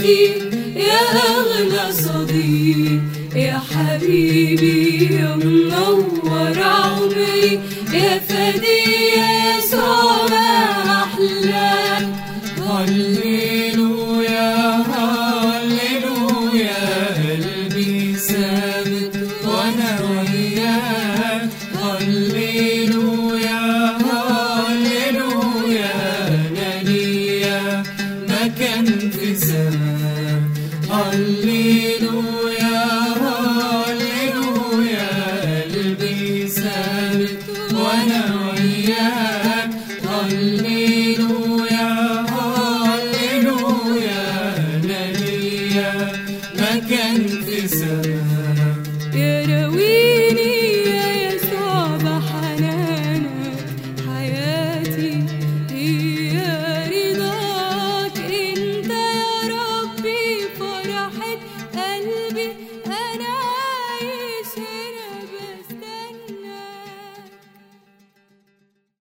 حياتي يا أغلى صديق يا حبيبي يا منور عمري يا فدي يا يسوع ما أحلاك هللويا هللويا قلبي ثابت وانا وياك هللويا هللويا انا ليا مكان في سماك هللويا هللويا قلبي ثابت وانا وياك هللويا هللويا انا ليا مكان في سماك يرويني يا يسوع بحنانك حياتي هي رضاك انت يا ربي فرحة قلبي انا